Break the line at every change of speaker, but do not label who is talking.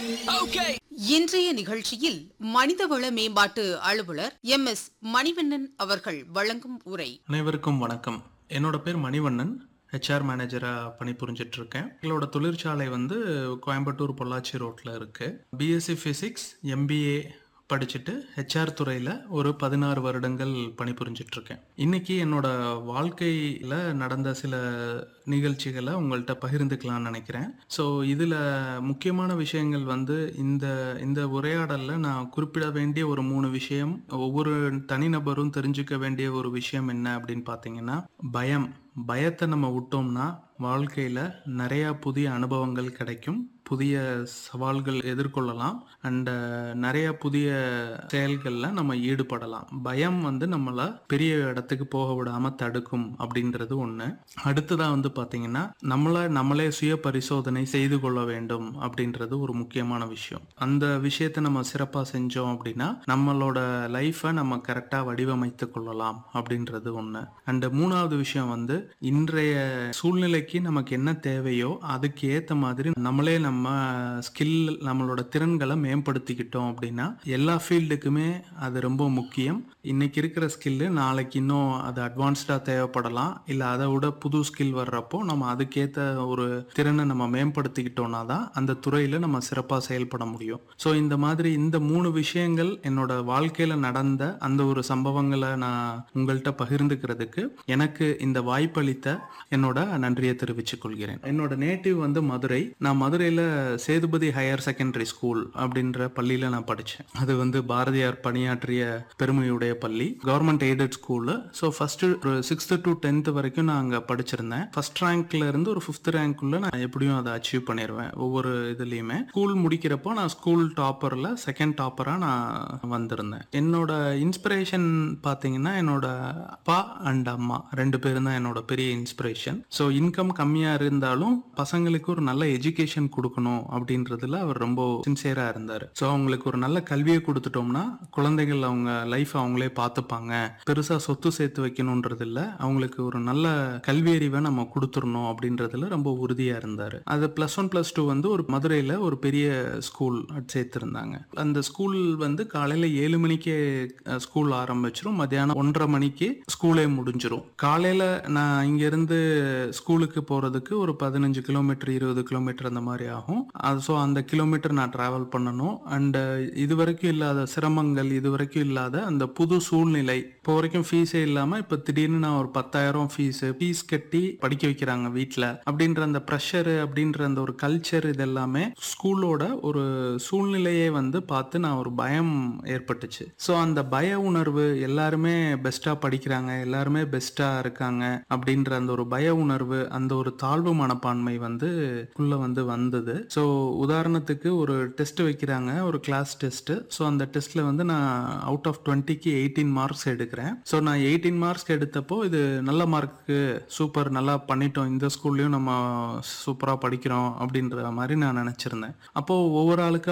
இன்றைய நிகழ்ச்சியில் மனிதவள மேம்பாட்டு அலுவலர் எம் எஸ் மணிவண்ணன் அவர்கள் வழங்கும் உரை
அனைவருக்கும் வணக்கம் என்னோட பேர் மணிவண்ணன் ஹெச்ஆர் மேனேஜராக பணிபுரிஞ்சிட்டு இருக்கேன் எங்களோட தொழிற்சாலை வந்து கோயம்புத்தூர் பொள்ளாச்சி ரோட்டில் இருக்கு பிஎஸ்சி ஃபிசிக்ஸ் எம்பிஏ படிச்சுட்டு ஹெச்ஆர் துறையில் ஒரு பதினாறு வருடங்கள் பணிபுரிஞ்சிட்டு இருக்கேன் இன்னைக்கு என்னோட வாழ்க்கையில் நடந்த சில நிகழ்ச்சிகளை உங்கள்கிட்ட பகிர்ந்துக்கலாம்னு நினைக்கிறேன் ஸோ இதில் முக்கியமான விஷயங்கள் வந்து இந்த இந்த உரையாடலில் நான் குறிப்பிட வேண்டிய ஒரு மூணு விஷயம் ஒவ்வொரு தனிநபரும் தெரிஞ்சுக்க வேண்டிய ஒரு விஷயம் என்ன அப்படின்னு பார்த்தீங்கன்னா பயம் பயத்தை நம்ம விட்டோம்னா வாழ்க்கையில் நிறையா புதிய அனுபவங்கள் கிடைக்கும் புதிய சவால்கள் எதிர்கொள்ளலாம் அண்ட் நிறைய புதிய செயல்களில் நம்ம ஈடுபடலாம் பயம் வந்து நம்மளை பெரிய இடத்துக்கு போக விடாம தடுக்கும் அப்படின்றது ஒன்று அடுத்ததாக வந்து பார்த்தீங்கன்னா நம்மளை நம்மளே சுய பரிசோதனை செய்து கொள்ள வேண்டும் அப்படின்றது ஒரு முக்கியமான விஷயம் அந்த விஷயத்தை நம்ம சிறப்பாக செஞ்சோம் அப்படின்னா நம்மளோட லைஃப்பை நம்ம கரெக்டாக வடிவமைத்து கொள்ளலாம் அப்படின்றது ஒன்று அண்ட் மூணாவது விஷயம் வந்து இன்றைய சூழ்நிலைக்கு நமக்கு என்ன தேவையோ அதுக்கு ஏற்ற மாதிரி நம்மளே நம்ம ஸ்கில் நம்மளோட திறன்களை மேம்படுத்திக்கிட்டோம் அப்படின்னா எல்லா ஃபீல்டுக்குமே அது ரொம்ப முக்கியம் இன்னைக்கு இருக்கிற ஸ்கில்லு நாளைக்கு இன்னும் அது அட்வான்ஸ்டாக தேவைப்படலாம் இல்லை அதை விட புது ஸ்கில் வர்றப்போ நம்ம அதுக்கேற்ற ஒரு திறனை நம்ம மேம்படுத்திக்கிட்டோம்னா தான் அந்த துறையில் நம்ம சிறப்பாக செயல்பட முடியும் ஸோ இந்த மாதிரி இந்த மூணு விஷயங்கள் என்னோட வாழ்க்கையில் நடந்த அந்த ஒரு சம்பவங்களை நான் உங்கள்கிட்ட பகிர்ந்துக்கிறதுக்கு எனக்கு இந்த வாய்ப்பளித்த என்னோட நன்றியை தெரிவித்துக் கொள்கிறேன் என்னோட நேட்டிவ் வந்து மதுரை நான் மதுரையில் சேதுபதி ஹையர் செகண்டரி ஸ்கூல் அப்படின்ற பள்ளியில் நான் படித்தேன் அது வந்து பாரதியார் பணியாற்றிய பெருமையுடைய பள்ளி government aided school so first ஒரு சிக்ஸ்த்து டு டென்த் வரைக்கும் நான் அங்கே படிச்சிருந்தேன் ஃபர்ஸ்ட் ரேங்க்ல இருந்து ஒரு ஃபிஃப்த் ரேங்க்குள்ள நான் எப்படியும் அதை அச்சீவ் பண்ணிடுவேன் ஒவ்வொரு இதுலேயுமே ஸ்கூல் முடிக்கிறப்போ நான் ஸ்கூல் டாப்பரில் செகண்ட் டாப்பராக நான் வந்திருந்தேன் என்னோட இன்ஸ்பிரேஷன் பார்த்தீங்கன்னா என்னோட அப்பா அண்ட் அம்மா ரெண்டு பேரும் தான் என்னோட பெரிய இன்ஸ்பிரேஷன் ஸோ இன்கம் கம்மியாக இருந்தாலும் பசங்களுக்கு ஒரு நல்ல எஜுகேஷன் கொடுக்கணும் அப்படின்றதுல அவர் ரொம்ப சின்சியராக இருந்தார் ஸோ அவங்களுக்கு ஒரு நல்ல கல்வியை கொடுத்துட்டோம்னா குழந்தைகள் அவங்க லைஃப் அவங்களே பார்த்துப்பாங்க பெருசாக சொத்து சேர்த்து வைக்கணுன்றது இல்லை அவங்களுக்கு ஒரு நல்ல கல்வி அறிவை நம்ம கொடுத்துடணும் அப்படின்றதுல ரொம்ப உறுதியாக இருந்தார் அது ப்ளஸ் ஒன் ப்ளஸ் டூ வந்து ஒரு மதுரையில் ஒரு பெரிய ஸ்கூல் சேர்த்துருந்தாங்க அந்த ஸ்கூல் வந்து காலையில் ஏழு மணிக்கே ஸ்கூல் ஆரம்பிச்சிரும் மத்தியானம் ஒன்றரை மணிக்கு ஸ்கூலே முடிஞ்சிரும் காலையில் நான் இங்கேருந்து ஸ்கூலுக்கு போகிறதுக்கு ஒரு பதினஞ்சு கிலோமீட்டர் இருபது கிலோமீட்டர் அந்த மாதிரி ஆகும் அது ஸோ அந்த கிலோமீட்டர் நான் ட்ராவல் பண்ணணும் அண்டு இது வரைக்கும் இல்லாத சிரமங்கள் இது வரைக்கும் இல்லாத அந்த புது சூழ்நிலை இப்போ வரைக்கும் ஃபீஸே இல்லாமல் இப்போ திடீர்னு நான் ஒரு பத்தாயிரம் ஃபீஸ் ஃபீஸ் கட்டி படிக்க வைக்கிறாங்க வீட்டில் அப்படின்ற அந்த ப்ரெஷரு அப்படின்ற அந்த ஒரு கல்ச்சர் இது எல்லாமே ஸ்கூலோட ஒரு சூழ்நிலையே வந்து பார்த்து நான் ஒரு பயம் ஏற்பட்டுச்சு ஸோ அந்த பய உணர்வு எல்லாருமே பெஸ்ட்டாக படிக்கிறாங்க எல்லாருமே பெஸ்ட்டாக இருக்காங்க அப்படின்ற அந்த ஒரு பய உணர்வு அந்த ஒரு தாழ்வு மனப்பான்மை வந்து உள்ள வந்து வந்தது ஸோ உதாரணத்துக்கு ஒரு டெஸ்ட் வைக்கிறாங்க ஒரு கிளாஸ் டெஸ்ட் ஸோ அந்த டெஸ்ட்ல வந்து நான் அவுட் ஆஃப் டுவெண்ட்டிக்கு எயிட்டீன் மார்க்ஸ் எடுக்கிறேன் ஸோ நான் எயிட்டீன் மார்க்ஸ் எடுத்தப்போ இது நல்ல மார்க்கு சூப்பர் நல்லா பண்ணிட்டோம் இந்த ஸ்கூல்லையும் நம்ம சூப்பராக படிக்கிறோம் அப்படின்ற மாதிரி நான் நினச்சிருந்தேன் அப்போது ஒவ்வொரு ஆளுக்கு